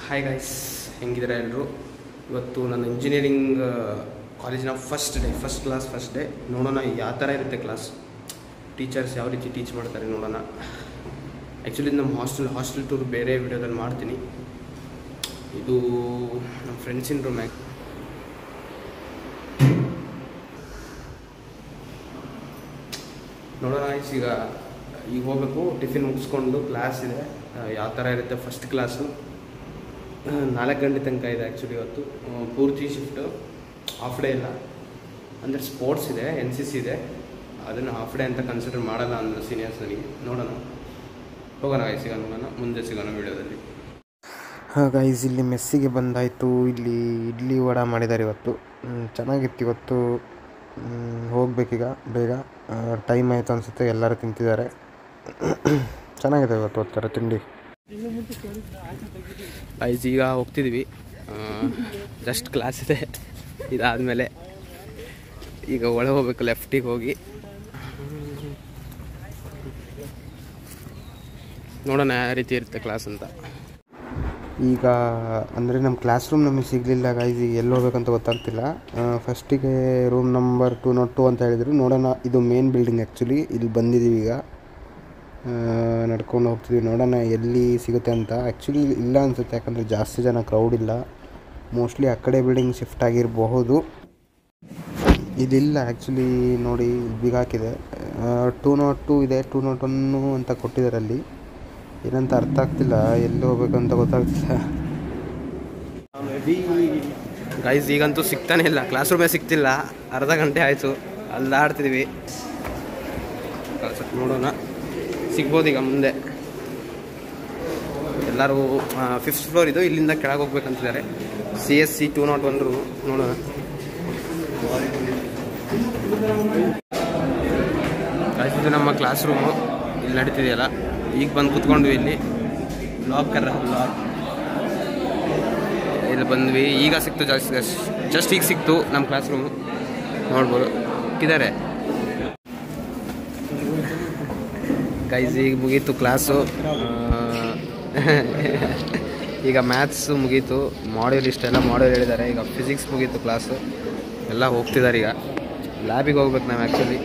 hi guys ಹೆಂಗಿದ್ದಾರೆ ಎಲ್ಲರೂ ಇವತ್ತು ನನ್ನ ಇಂಜಿನಿಯರಿಂಗ್ ಕಾಲೇಜಿನ first day first class first day ನೋಡೋಣ ಯಾವ ಥರ ಇರುತ್ತೆ ಕ್ಲಾಸ್ ಟೀಚರ್ಸ್ ಯಾವ ರೀತಿ ಟೀಚ್ ಮಾಡ್ತಾರೆ ನೋಡೋಣ ಆ್ಯಕ್ಚುಲಿ ನಮ್ಮ ಹಾಸ್ಟೆಲ್ ಹಾಸ್ಟೆಲ್ ಟೂರ್ ಬೇರೆ ವಿಡಿಯೋದಲ್ಲಿ ಮಾಡ್ತೀನಿ ಇದು ನಮ್ಮ ಫ್ರೆಂಡ್ಸಿನ ರೂಮ್ ನೋಡೋಣ guys, ಈಗ ಈಗ ಹೋಗ್ಬೇಕು ಟಿಫಿನ್ ಮುಗಿಸ್ಕೊಂಡು ಕ್ಲಾಸ್ ಇದೆ ಯಾವ ಥರ ಇರುತ್ತೆ ಫಸ್ಟ್ ಕ್ಲಾಸು ನಾಲ್ಕು ಗಂಟೆ ತನಕ ಇದೆ ಆ್ಯಕ್ಚುಲಿ ಇವತ್ತು ಆ, ಪೂರ್ತಿ ಶಿಫ್ಟು ಹಾಫ್ ಡೇ ಇಲ್ಲ ಅಂದರೆ ಸ್ಪೋರ್ಟ್ಸ್ ಇದೆ ಎನ್ ಸಿ ಸಿ ಇದೆ ಅದನ್ನು ಹಾಫ್ ಡೇ ಅಂತ ಕನ್ಸಿಡರ್ ಮಾಡಲ್ಲ ಅಂದ್ರೆ ಸೀನಿಯರ್ಸ್ ನನಗೆ ನೋಡೋಣ ಹೋಗೋಣ guys, ಈಗ ನೋಡೋಣ ಮುಂದೆ ಸಿಗೋಣ ವಿಡಿಯೋದಲ್ಲಿ ಗೈಸ್ ಇಲ್ಲಿ ಮೆಸ್ಸಿಗೆ ಬಂದಾಯಿತು ಇಲ್ಲಿ ಇಡ್ಲಿ ವಡ ಮಾಡಿದ್ದಾರೆ ಇವತ್ತು ಹ್ಮ್, ಚೆನ್ನಾಗಿತ್ತು ಇವತ್ತು ಹ್ಮ್, ಹೋಗ್ಬೇಕೀಗ ಬೇಗ ಟೈಮ್ ಆಯಿತು ಅನಿಸುತ್ತೆ ಎಲ್ಲರೂ ತಿಂತಿದ್ದಾರೆ ಚೆನ್ನಾಗಿದೆ ಇವತ್ತು ಒತ್ತಾರೆ ತಿಂಡಿ ಗೈಸ್ ಈಗ ಹೋಗ್ತಿದ್ವಿ ಜಸ್ಟ್ ಕ್ಲಾಸ್ ಇದೆ ಇದಾದಮೇಲೆ ಈಗ ಒಳಗೆ ಹೋಗ್ಬೇಕು ಲೆಫ್ಟಿಗೆ ಹೋಗಿ ನೋಡೋಣ ಯಾವ ರೀತಿ ಇರುತ್ತೆ ಕ್ಲಾಸ್ ಅಂತ ಈಗ ಅಂದರೆ ನಮ್ಮ ಕ್ಲಾಸ್ ರೂಮ್ ನಮಗೆ ಸಿಗಲಿಲ್ಲ ಗೈಸ್ ಈಗ ಎಲ್ಲಿ ಹೋಗ್ಬೇಕಂತ ಗೊತ್ತಾಗ್ತಿಲ್ಲ ಫಸ್ಟಿಗೆ room number two nought two ಅಂತ ಹೇಳಿದರು ನೋಡೋಣ ಇದು ಮೇನ್ ಬಿಲ್ಡಿಂಗ್ ಆ್ಯಕ್ಚುಲಿ ಇಲ್ಲಿ ಬಂದಿದ್ದೀವಿ ಈಗ ನಡ್ಕೊಂಡು ಹೋಗ್ತಿದ್ವಿ ನೋಡೋಣ ಎಲ್ಲಿ ಸಿಗುತ್ತೆ ಅಂತ ಆ್ಯಕ್ಚುಲಿ ಇಲ್ಲ ಅನಿಸುತ್ತೆ ಯಾಕಂದರೆ ಜಾಸ್ತಿ ಜನ ಕ್ರೌಡ್ ಇಲ್ಲ ಮೋಸ್ಟ್ಲಿ ಆ ಕಡೆ ಬಿಲ್ಡಿಂಗ್ ಶಿಫ್ಟ್ ಆಗಿರಬಹುದು ಇದಿಲ್ಲ ಆ್ಯಕ್ಚುಲಿ ನೋಡಿ ಬೀಗ ಹಾಕಿದೆ ಟೂ ನಾಟ್ ಟೂ ಇದೆ ಟೂ ನಾಟ್ ಒನ್ನು ಅಂತ ಕೊಟ್ಟಿದ್ದಾರೆ ಅಲ್ಲಿ ಏನಂತ ಅರ್ಥ ಆಗ್ತಿಲ್ಲ ಎಲ್ಲಿ ಹೋಗ್ಬೇಕಂತ ಗೊತ್ತಾಗ್ತಿಲ್ಲ ಗೈಸ್ ಈಗಂತೂ ಸಿಗ್ತಾನೆ ಇಲ್ಲ ಕ್ಲಾಸ್ ರೂಮೇ ಸಿಗ್ತಿಲ್ಲ ಅರ್ಧ ಗಂಟೆ ಆಯಿತು ಅಲ್ಲಾಡ್ತಿದ್ವಿ ಕಳ್ಸಕ್ಕೆ ನೋಡೋಣ ಸಿಗ್ಬೋದು ಈಗ ಮುಂದೆ ಎಲ್ಲರೂ ಫಿಫ್ತ್ ಫ್ಲೋರ್ ಇದು ಇಲ್ಲಿಂದ ಕೆಳಗೆ ಹೋಗ್ಬೇಕಂತಿದ್ದಾರೆ C S C two nought one ರು ನೋಡೋಣ Guys, ಇದು ನಮ್ಮ ಕ್ಲಾಸ್ ರೂಮು ಇಲ್ಲಿ ನಡೀತಿದೆಯಲ್ಲ ಈಗ ಬಂದು ಕುತ್ಕೊಂಡ್ವಿ ಇಲ್ಲಿ ಲಾಕರ್ ಲಾಕ್ ಇಲ್ಲಿ ಬಂದ್ವಿ ಈಗ ಸಿಕ್ತು ಜಾಸ್ತಿ ಜಸ್ಟ್ ಈಗ ಸಿಕ್ತು ನಮ್ಮ ಕ್ಲಾಸ್ ರೂಮು ನೋಡ್ಬೋದು ಇದ್ದಾರೆ ಗೈಸ್ ಈಗ ಮುಗೀತು ಕ್ಲಾಸು ಈಗ ಮ್ಯಾಥ್ಸು ಮುಗೀತು ಮಾಡ್ಯೂಲ್ ಇಷ್ಟೆಲ್ಲ ಮಾಡ್ಯೂಲ್ ಹೇಳಿದ್ದಾರೆ ಈಗ ಫಿಸಿಕ್ಸ್ ಮುಗೀತು ಕ್ಲಾಸು ಎಲ್ಲ ಹೋಗ್ತಿದ್ದಾರೆ ಈಗ ಲ್ಯಾಬಿಗೆ ಹೋಗ್ಬೇಕು ನಾವು ಆ್ಯಕ್ಚುಲಿ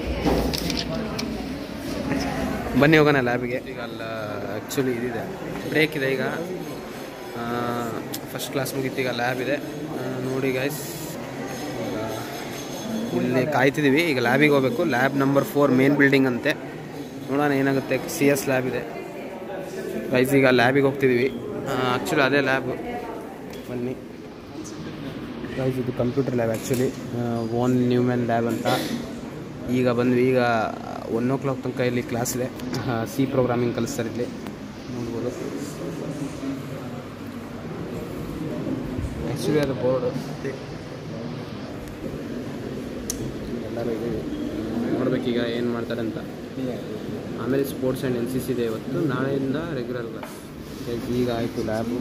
ಬನ್ನಿ ಹೋಗೋಣ ಲ್ಯಾಬಿಗೆ ಈಗ ಅಲ್ಲ ಆ್ಯಕ್ಚುಲಿ ಇದಿದೆ ಬ್ರೇಕ್ ಇದೆ ಈಗ ಫಸ್ಟ್ ಕ್ಲಾಸ್ ಮುಗೀತು ಈಗ ಲ್ಯಾಬ್ ಇದೆ ಆ, ನೋಡಿ ಗೈಸ್ ಇಲ್ಲಿ ಕಾಯ್ತಿದ್ದೀವಿ ಈಗ ಲ್ಯಾಬಿಗೆ ಹೋಗ್ಬೇಕು lab number four main building ಅಂತೆ ನೋಡೋಣ ಏನಾಗುತ್ತೆ ಸಿ ಎಸ್ ಲ್ಯಾಬ್ ಇದೆ ಗೈಸ್ ಈಗ ಲ್ಯಾಬಿಗೆ ಹೋಗ್ತಿದ್ದೀವಿ ಆ್ಯಕ್ಚುಲಿ ಅದೇ ಲ್ಯಾಬ್ ಬನ್ನಿ ಗೈಸ್ ಇದು computer lab actually Von Neumann lab ಅಂತ ಈಗ ಬಂದ್ವಿ ಈಗ ಒನ್ ಓ ಕ್ಲಾಕ್ ತನಕ ಇಲ್ಲಿ ಕ್ಲಾಸ್ ಇದೆ ಸಿ ಪ್ರೋಗ್ರಾಮಿಂಗ್ ಕಲಿಸ್ತಾರೆ ಇಲ್ಲಿ ನೋಡ್ಬೋದು ಆ್ಯಕ್ಚುಲಿ ಅದು ಬೋರ್ಡ್ ಎಲ್ಲರೂ ಇದ್ದೀವಿ ನೋಡ್ಬೇಕೀಗ ಏನು ಮಾಡ್ತಾರೆ ಅಂತ ಆಮೇಲೆ sports and N C C ಇದೆ ಇವತ್ತು ನಾಳೆಯಿಂದ ರೆಗ್ಯುಲರ್ ಕ್ಲಾಸ್ ಈಗ ಆಯಿತು ಲ್ಯಾಬು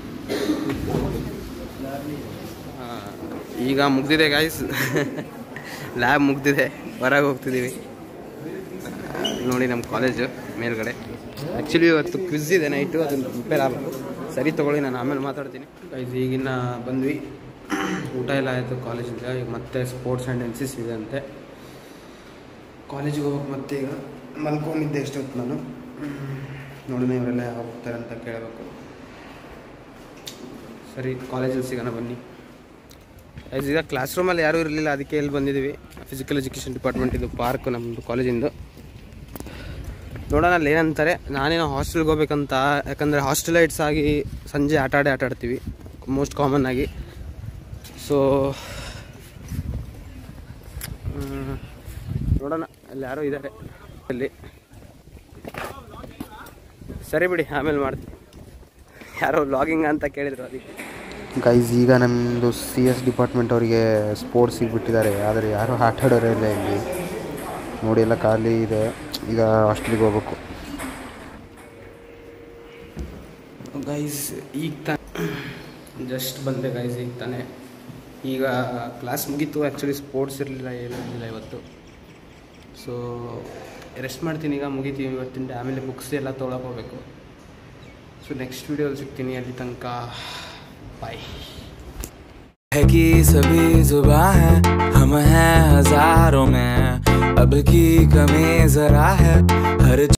ಈಗ ಮುಗ್ದಿದೆ ಗಾಯ್ಸ್ ಲ್ಯಾಬ್ ಮುಗ್ದಿದೆ ಹೊರಗೆ ಹೋಗ್ತಿದ್ದೀವಿ ನೋಡಿ ನಮ್ಮ ಕಾಲೇಜು ಮೇಲ್ಗಡೆ ಆ್ಯಕ್ಚುಲಿ ಇವತ್ತು ಕ್ವಿಜ್ ಇದೆ ನೈಟು ಅದನ್ನು ಪ್ರಿಪೇರ್ ಆಗಬೇಕು ಸರಿ ತೊಗೊಳ್ಳಿ ನಾನು ಆಮೇಲೆ ಮಾತಾಡ್ತೀನಿ ಗೈಸ್ ಈಗಿನ ಬಂದ್ವಿ ಊಟ ಎಲ್ಲ ಆಯಿತು ಕಾಲೇಜಿಂದ ಈಗ ಮತ್ತೆ sports and N C C ಇದೆ ಅಂತೆ ಕಾಲೇಜಿಗೆ ಹೋಗ್ಬೇಕು ಮತ್ತೆ ಈಗ ಮಲ್ಕೊಂಡಿದ್ದೆ ಎಷ್ಟೊತ್ತು ನಾನು ನೋಡೋಣ ಇವರೆಲ್ಲ ಯಾವಾಗ ಹೋಗ್ತಾರೆ ಅಂತ ಕೇಳಬೇಕು ಸರಿ ಕಾಲೇಜಲ್ಲಿ ಸಿಗೋಣ ಬನ್ನಿ ಗೈಸ್ ಈಗ ಕ್ಲಾಸ್ ರೂಮಲ್ಲಿ ಯಾರೂ ಇರಲಿಲ್ಲ ಅದಕ್ಕೆ ಇಲ್ಲಿ ಬಂದಿದ್ದೀವಿ ಫಿಸಿಕಲ್ ಎಜುಕೇಷನ್ ಡಿಪಾರ್ಟ್ಮೆಂಟ್ ಇದು ಪಾರ್ಕ್ ನಮ್ಮದು ಕಾಲೇಜಿಂದು ನೋಡೋಣ ಅಲ್ಲಿ ಏನಂತಾರೆ ನಾನೇನೋ ಹಾಸ್ಟೆಲ್ಗೆ ಹೋಗ್ಬೇಕಂತ ಯಾಕಂದರೆ ಹಾಸ್ಟೆಲೈಟ್ಸ್ ಆಗಿ ಸಂಜೆ ಆಟ ಆಡೇ ಆಟ ಆಡ್ತೀವಿ ಮೋಸ್ಟ್ ಕಾಮನ್ ಆಗಿ ಸೊ ನೋಡೋಣ ಅಲ್ಲಿ ಯಾರೋ ಇದ್ದಾರೆ ಅಲ್ಲಿ ಸರಿ ಬಿಡಿ ಆಮೇಲೆ ಮಾಡ್ತೀನಿ ಯಾರೋ ಲಾಗಿಂಗ್ ಅಂತ ಕೇಳಿದ್ರು ಅದಕ್ಕೆ ಗೈಸ್ ಈಗ ನಮ್ಮದು ಸಿ ಎಸ್ ಡಿಪಾರ್ಟ್ಮೆಂಟ್ ಅವರಿಗೆ ಸ್ಪೋರ್ಟ್ಸಿಗೆ ಬಿಟ್ಟಿದ್ದಾರೆ ಆದರೆ ಯಾರೂ ಆಟ ಆಡೋರೇ ಇಲ್ಲ ಇಲ್ಲಿ ನೋಡಿ ಎಲ್ಲ ಖಾಲಿ ಇದೆ ಈಗ ಹಾಸ್ಟೆಲಿಗೆ ಹೋಗ್ಬೇಕು ಗೈಸ್ ಈಗ ತಾನೆ ಜಸ್ಟ್ ಬಂದೆ ಗೈಸ್ ಈಗ ತಾನೆ ಈಗ ಕ್ಲಾಸ್ ಮುಗೀತು ಆ್ಯಕ್ಚುಲಿ ಸ್ಪೋರ್ಟ್ಸ್ ಇರಲಿಲ್ಲ ಏನೂ ಇರಲಿಲ್ಲ ಇವತ್ತು ಸೊ ರೆಸ್ಟ್ ಮಾಡ್ತೀನಿ ಈಗ ಮುಗಿತೀವಿ ಇವತ್ತಿನ ಆಮೇಲೆ ಬುಕ್ಸ್ ಎಲ್ಲ ತೊಗೊಳಕ್ಕೆ ಹೋಗ್ಬೇಕು ಸೊ ನೆಕ್ಸ್ಟ್ ವೀಡಿಯೋಲಿ ಸಿಗ್ತೀನಿ ಅಲ್ಲಿ ತನಕ ಬಾಯ್ है कि सभी जुबा है हम हैं हजारों में अब की कमी जरा है हर